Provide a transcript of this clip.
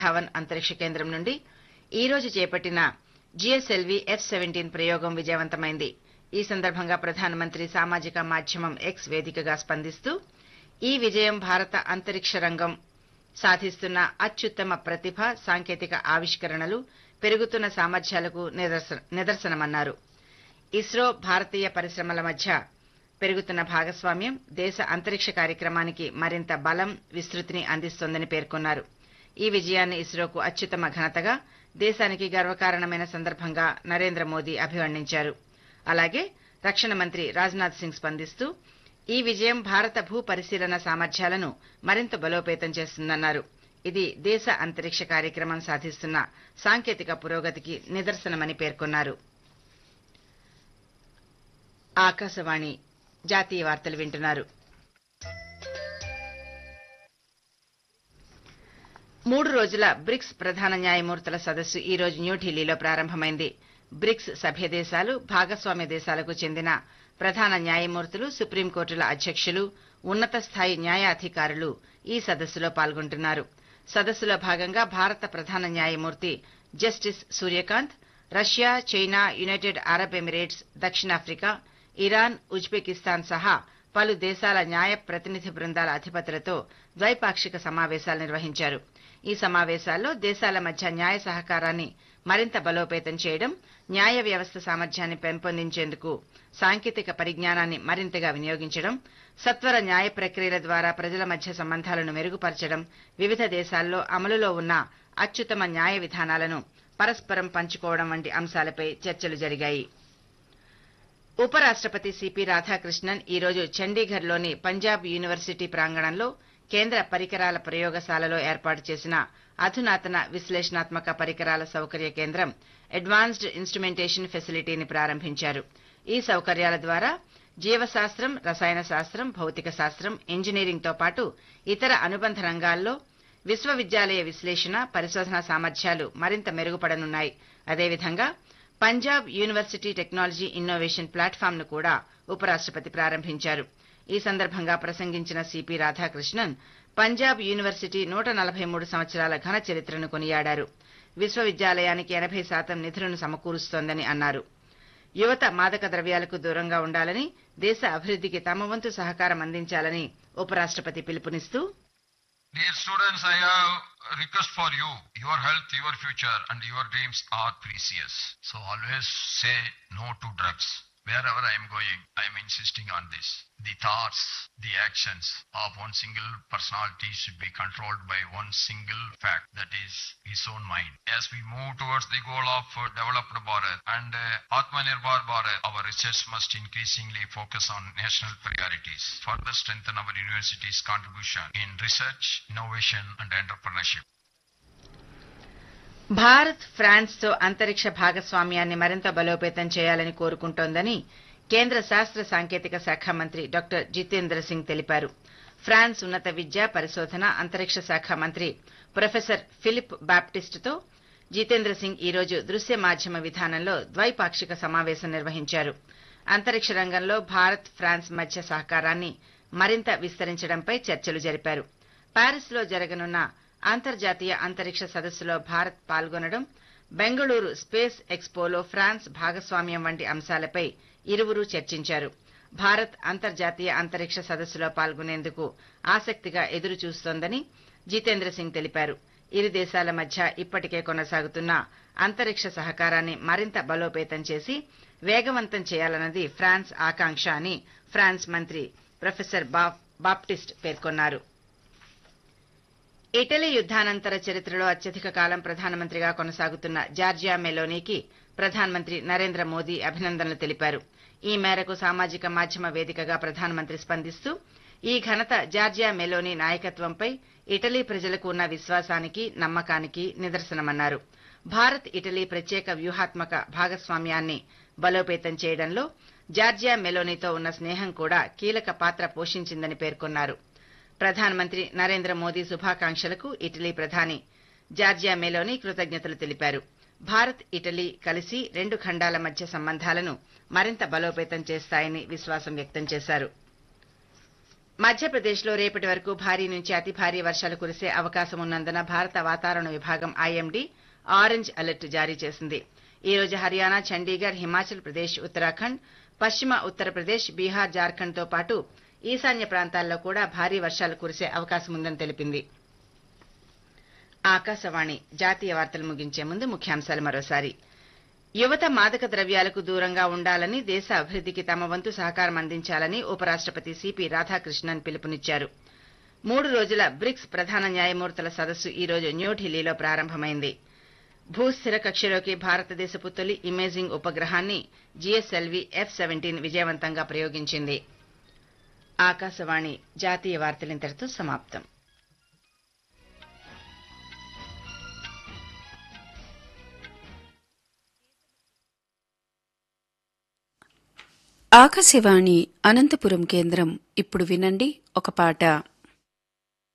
ధావన్ అంతరిక్ష కేంద్రం నుండి ఈ రోజు చేపట్టిన జిఎస్ఎల్వి ఎఫ్ సెవెంటీన్ ప్రయోగం విజయవంతమైంది ఈ సందర్భంగా ప్రధానమంత్రి సామాజిక మాధ్యమం ఎక్స్ వేదికగా స్పందిస్తూ ఈ విజయం భారత అంతరిక్ష రంగం సాధిస్తున్న అత్యుత్తమ ప్రతిభ సాంకేతిక ఆవిష్కరణలు పెరుగుతున్న సామర్థ్యాలకు నిదర్శన- నిదర్శనమన్నారు ఇస్రో భారతీయ పరిశ్రమల మధ్య పెరుగుతున్న భాగస్వామ్యం దేశ అంతరిక్ష కార్యక్రమానికి మరింత బలం విస్తృతిని అందిస్తోందని పేర్కొన్నారు ఈ విజయాన్ని ఇస్రోకు అత్యుత్తమ ఘనతగా దేశానికి గర్వకారణమైన సందర్భంగా నరేంద్ర మోదీ అభివర్ణించారు అలాగే రక్షణ మంత్రి రాజ్నాథ్ సింగ్ స్పందిస్తూ ఈ విజయం భారత భూ పరిశీలన సామర్థ్యాలను మరింత బలోపేతం చేస్తుందన్నారు ఇది దేశ అంతరిక్ష కార్యక్రమం సాధిస్తున్న సాంకేతిక పురోగతికి నిదర్శనమని పేర్కొన్నారు ఆకాశవాణి జాతీయ వార్తలు వింటున్నారు మూడు రోజుల బ్రిక్స్ ప్రధాన న్యాయమూర్తుల సదస్సు ఈ రోజు న్యూఢిల్లీలో ప్రారంభమైంది బ్రిక్స్ సభ్య దేశాలు భాగస్వామ్య దేశాలకు చెందిన ప్రధాన న్యాయమూర్తులు సుప్రీంకోర్టుల అధ్యక్షులు ఉన్నత స్థాయి న్యాయాధికారులు ఈ సదస్సులో పాల్గొంటున్నారు సదస్సులో భాగంగా భారత ప్రధాన న్యాయమూర్తి justice Suryakant Russia China United Arab Emirates దక్షిణాఫ్రికా ఇరాన్ ఉజ్బెకిస్తాన్ సహా పలు దేశాల న్యాయ ప్రతినిధి బృందాల అధిపతులతో ద్వైపాక్షిక సమావేశాలు నిర్వహించారు ఈ సమావేశాల్లో దేశాల మధ్య న్యాయ సహకారాన్ని మరింత బలోపేతం చేయడం న్యాయ వ్యవస్థ సామర్థ్యాన్ని పెంపొందించేందుకు సాంకేతిక పరిజ్ఞానాన్ని మరింతగా వినియోగించడం సత్వర న్యాయ ప్రక్రియల ద్వారా ప్రజల మధ్య సంబంధాలను మెరుగుపరచడం వివిధ దేశాల్లో అమలులో ఉన్న అత్యుత్తమ న్యాయ విధానాలను పరస్పరం పంచుకోవడం వంటి అంశాలపై చర్చలు జరిగాయి ఉపరాష్ట్రపతి సిపి రాధాకృష్ణన్ ఈ రోజు చండీగఢ్లోని పంజాబ్ యూనివర్సిటీ ప్రాంగణంలో కేంద్ర పరికరాల ప్రయోగశాలలో ఏర్పాటు చేసిన అధునాతన విశ్లేషణాత్మక పరికరాల సౌకర్య కేంద్రం అడ్వాన్స్డ్ ఇన్స్ట్రుమెంటేషన్ ఫెసిలిటీని ప్రారంభించారు ఈ సౌకర్యాల ద్వారా జీవశాస్త్రం రసాయన శాస్త్రం భౌతిక శాస్త్రం ఇంజనీరింగ్తో పాటు ఇతర అనుబంధ రంగాల్లో విశ్వవిద్యాలయ విశ్లేషణ పరిశోధన సామర్థ్యాలు మరింత మెరుగుపడనున్నాయి అదేవిధంగా Punjab university technology innovation platform ను కూడా ఉపరాష్ట్రపతి ప్రారంభించారు ఈ సందర్భంగా ప్రసంగించిన సిపి రాధాకృష్ణన్ పంజాబ్ యూనివర్సిటీ నూట నలభై మూడు సంవత్సరాల ఘన చరిత్రను కొనియాడారు విశ్వవిద్యాలయానికి ఎనభై శాతం నిధులను సమకూరుస్తోందని అన్నారు యువత మాదక ద్రవ్యాలకు దూరంగా ఉండాలని దేశ అభివృద్ధికి తమ వంతు సహకారం అందించాలని ఉపరాష్ట్రపతి పిలుపునిస్తూ Dear students, I have a request for you. Your health, your future, and your dreams are precious. So always say no to drugs. Wherever I am going, I am insisting on this. The thoughts, the actions of one single personality should be controlled by one single fact, that is his own mind. As we move towards the goal of uh, developed Bharat and uh, Atmanirbhar Bharat, our research must increasingly focus on national priorities. Further strengthen our universities' contribution in research, innovation, and entrepreneurship. Bharat France తో అంతరిక్ష భాగస్వామ్యాన్ని మరింత బలోపేతం చేయాలని కోరుకుంటోందని కేంద్ర శాస్త్ర సాంకేతిక శాఖ మంత్రి డాక్టర్ జితేంద్ర సింగ్ తెలిపారు ఫ్రాన్స్ ఉన్నత విద్య పరిశోధన అంతరిక్ష శాఖ మంత్రి ప్రొఫెసర్ ఫిలిప్ బాప్టిస్ట్ తో జితేంద్ర సింగ్ ఈ రోజు దృశ్య మాధ్యమ విధానంలో ద్వైపాక్షిక సమావేశం నిర్వహించారు అంతరిక్ష రంగంలో భారత్ ఫ్రాన్స్ మధ్య సహకారాన్ని మరింత విస్తరించడంపై చర్చలు జరిపారు పారిస్ లో జరగనున్న అంతర్జాతీయ అంతరిక్ష సదస్సులో భారత్ పాల్గొనడం బెంగళూరు స్పేస్ ఎక్స్పోలో ఫ్రాన్స్ భాగస్వామ్యం వంటి అంశాలపై ఇరువురు చర్చించారు భారత్ అంతర్జాతీయ అంతరిక్ష సదస్సులో పాల్గొనేందుకు ఆసక్తిగా ఎదురు చూస్తోందని జితేంద్ర సింగ్ తెలిపారు ఇరు దేశాల మధ్య ఇప్పటికే కొనసాగుతున్న అంతరిక్ష సహకారాన్ని మరింత బలోపేతం చేసి వేగవంతం చేయాలన్నది ఫ్రాన్స్ ఆకాంక్ష అని ఫ్రాన్స్ మంత్రి ప్రొఫెసర్ బా- బాప్టిస్ట్ పేర్కొన్నారు ఇటలీ యుద్ధానంతర చరిత్రలో అత్యధిక కాలం ప్రధానమంత్రిగా కొనసాగుతున్న జార్జియా మెలోనీకి ప్రధానమంత్రి నరేంద్ర మోదీ అభినందనలు తెలిపారు ఈ మేరకు సామాజిక మాధ్యమ వేదికగా ప్రధానమంత్రి స్పందిస్తూ ఈ ఘనత జార్జియా మెలోనీ నాయకత్వంపై ఇటలీ ప్రజలకు ఉన్న విశ్వాసానికి నమ్మకానికి నిదర్శనమన్నారు భారత్ ఇటలీ ప్రత్యేక వ్యూహాత్మక భాగస్వామ్యాన్ని బలోపేతం చేయడంలో జార్జియా మెలోనీతో ఉన్న స్నేహం కూడా కీలక పాత్ర పోషించిందని పేర్కొన్నారు ప్రధానమంత్రి నరేంద్ర మోదీ శుభాకాంక్షలకు ఇటలీ ప్రధాని జార్జియా మెలోని కృతజ్ఞతలు తెలిపారు భారత్ ఇటలీ కలిసి రెండు ఖండాల మధ్య సంబంధాలను మరింత బలోపేతం చేస్తాయని విశ్వాసం వ్యక్తం చేశారు మధ్యప్రదేశ్లో రేపటి వరకు భారీ నుంచి అతి భారీ వర్షాలు కురిసే అవకాశం ఉన్నందున భారత వాతావరణ విభాగం ఐఎండీ ఆరెంజ్ అలర్ట్ జారీ చేసింది ఈ రోజు హర్యానా చండీగఢ్ హిమాచల్ ప్రదేశ్ ఉత్తరాఖండ్ పశ్చిమ ఉత్తరప్రదేశ్ బీహార్ జార్ఖండ్తో పాటు ఈశాన్య ప్రాంతాల్లో కూడా భారీ వర్షాలు కురిసే అవకాశం ఉందని తెలిపింది ఆకాశవాణి జాతీయ వార్తలు ముగించే ముందు ముఖ్యాంశాలు మరోసారి యువత మాదక ద్రవ్యాలకు దూరంగా ఉండాలని దేశ అభివృద్ధికి తమ వంతు సహకారం అందించాలని ఉపరాష్టపతి సిపి రాధాకృష్ణన్ పిలుపునిచ్చారు మూడు రోజుల బ్రిక్స్ ప్రధాన న్యాయమూర్తుల సదస్సు ఈ రోజు న్యూఢిల్లీలో ప్రారంభమైంది భూస్థిర కక్షలోకి భారతదేశపు తొలి ఇమేజింగ్ ఉపగ్రహాన్ని జీఎస్ఎల్వి ఎఫ్ సెవెంటీన్ విజయవంతంగా ప్రయోగించింది ఆకాశవాణి జాతీయ వార్తలింతటితో సమాప్తం ఆకాశవాణి అనంతపురం కేంద్రం ఇప్పుడు వినండి ఒక పాట